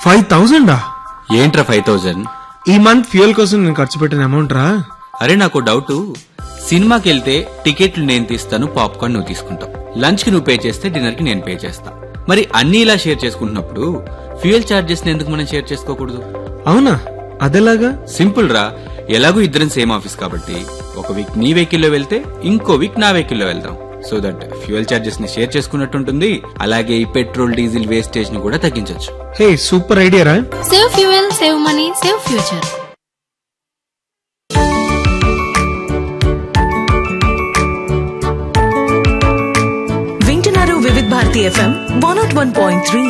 Five థౌజండా ఏంట్రా five thousand ఈ మంత్ ఫ్యూయల్ కోసం నేను ఖర్చు పెట్టిన అమౌంట్ రా అరే నాకు డౌట్ సినిమాకి వెళ్తే టికెట్లు నేను తీస్తాను పాప్కార్న్ నువ్వు తీసుకుంటావు లంచ్ కి నువ్వు పే చేస్తే డిన్నర్ కి నేను పే చేస్తా మరి అన్ని ఇలా షేర్ చేసుకుంటున్నప్పుడు ఫ్యూయల్ చార్జెస్ ఎందుకు మనం షేర్ చేసుకోకూడదు అవునా అదెలాగా సింపుల్ రా ఎలాగో ఇద్దరం సేమ్ ఆఫీస్ కాబట్టి ఒక వీక్ నీ వెహికల్లో వెళ్తే ఇంకో వీక్ నా వెహికల్లో వెళ్దాం సో దట్ ఫ్యూయల్ చార్జెస్ ని షేర్ చేసుకున్నట్టు ఉంటుంది అలాగే ఈ పెట్రోల్ డీజిల్ వేస్టేజ్ ని కూడా తగ్గించవచ్చు హే సూపర్ ఐడియా రా save fuel save money save future వింటున్నారు Vividh Bharati FM one nought one point three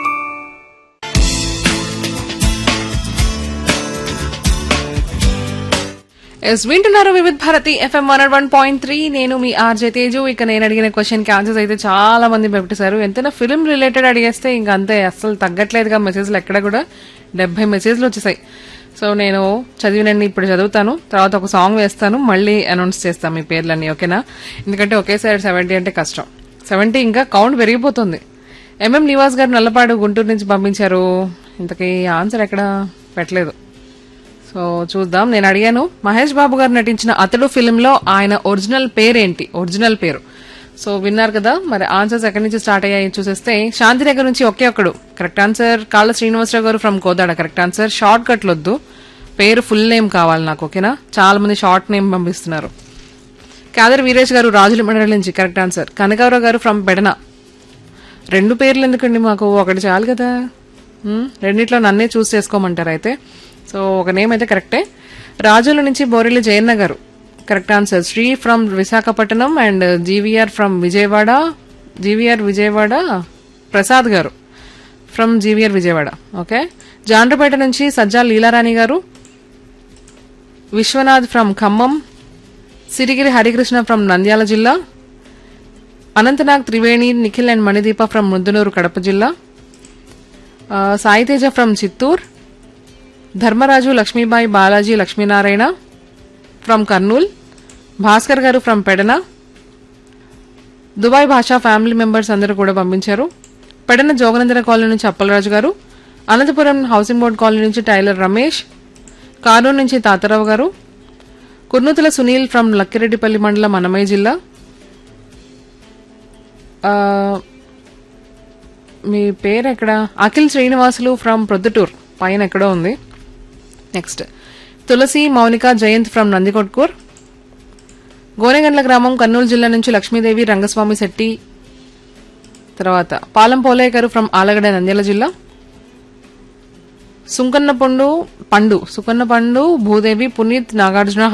ఎస్ వింటున్నారు Vividh Bharati FM one one point three నేను మీ ఆర్జే తేజు ఇక నేను అడిగిన క్వశ్చన్ కి ఆన్సర్స్ అయితే చాలా మంది పెట్టేశారు ఎంతైనా ఫిల్మ్ రిలేటెడ్ అడిగేస్తే ఇంకా అంతే అస్సలు తగ్గట్లేదుగా మెసేజ్లు ఎక్కడ కూడా డెబ్బై మెసేజ్లు వచ్చేసాయి సో నేను చదివినండి ఇప్పుడు చదువుతాను తర్వాత ఒక సాంగ్ వేస్తాను మళ్ళీ అనౌన్స్ చేస్తాను మీ పేర్లన్నీ ఓకేనా ఎందుకంటే ఒకేసారి సెవెంటీ అంటే కష్టం సెవెంటీ ఇంకా కౌంట్ పెరిగిపోతుంది ఎంఎం నివాస్ గారు నల్లపాడు గుంటూరు నుంచి పంపించారు ఇంతకీ ఆన్సర్ ఎక్కడ పెట్టలేదు సో చూద్దాం నేను అడిగాను మహేష్ బాబు గారు నటించిన అతడు ఫిల్మ్ లో ఆయన ఒరిజినల్ పేరేంటి ఒరిజినల్ పేరు సో విన్నారు కదా మరి ఆన్సర్స్ ఎక్కడి నుంచి స్టార్ట్ అయ్యాయి చూసేస్తే శాంతినగర్ నుంచి ఒకే ఒక్కడు కరెక్ట్ ఆన్సర్ కాళ్ళ శ్రీనివాసరావు గారు from Kodada correct answer short కట్లు వద్దు పేరు ఫుల్ నేమ్ కావాలి నాకు ఓకేనా చాలా మంది షార్ట్ నేమ్ పంపిస్తున్నారు కాదర్ వీరేష్ గారు రాజుల మండలి నుంచి కరెక్ట్ ఆన్సర్ కనకారావు గారు ఫ్రమ్ పెడన రెండు పేర్లు ఎందుకండి మాకు ఒకటి చాలు కదా మ్మ్. రెండిట్లో నన్నే చూస్ చేసుకోమంటారు అయితే సో ఒక నేమ్ అయితే కరెక్టే రాజుల నుంచి బోరెల్లి జయన్న గారు correct answer Sri from Visakhapatnam and GVR from Vijayawada GVR Vijayawada Prasad గారు from GVR Vijayawada okay Jandrapeta నుంచి సజ్జా లీలారాణి గారు విశ్వనాథ్ ఫ్రమ్ ఖమ్మం సిరిగిరి హరికృష్ణ ఫ్రమ్ నంద్యాల జిల్లా అనంతనాగ్ త్రివేణి నిఖిల్ అండ్ మణిదీప ఫ్రమ్ ముద్దునూరు కడప జిల్లా ఆ, సాయితేజ ఫ్రమ్ చిత్తూర్ ధర్మరాజు లక్ష్మీబాయి బాలాజీ లక్ష్మీనారాయణ ఫ్రమ్ కర్నూల్ భాస్కర్ గారు from Pedana Dubai Basha family members అందరూ కూడా పంపించారు పెడన జోగనందన కాలనీ నుంచి అప్పలరాజు గారు అనంతపురం హౌసింగ్ బోర్డ్ కాలనీ నుంచి టైలర్ రమేష్ కారూరు నుంచి తాతారావు గారు కుర్నూతుల సునీల్ ఫ్రమ్ లక్కిరెడ్డిపల్లి మండలం అన్నమయ్య జిల్లా ఆ, మీ పేరు ఎక్కడ అఖిల్ శ్రీనివాసులు ఫ్రమ్ ప్రొద్దుటూర్ పైన ఎక్కడో ఉంది నెక్స్ట్ తులసి మౌనిక జయంత్ ఫ్రమ్ నందికొట్కూర్ గోనెగండ్ల గ్రామం కర్నూలు జిల్లా నుంచి లక్ష్మీదేవి రంగస్వామి శెట్టి తర్వాత పాలం పోలయ్య గారు ఫ్రమ్ ఆలగడ నంద్యాల జిల్లా సుంకన్న పండు పండు సుకన్న పండు భూదేవి పునీత్ నాగార్జున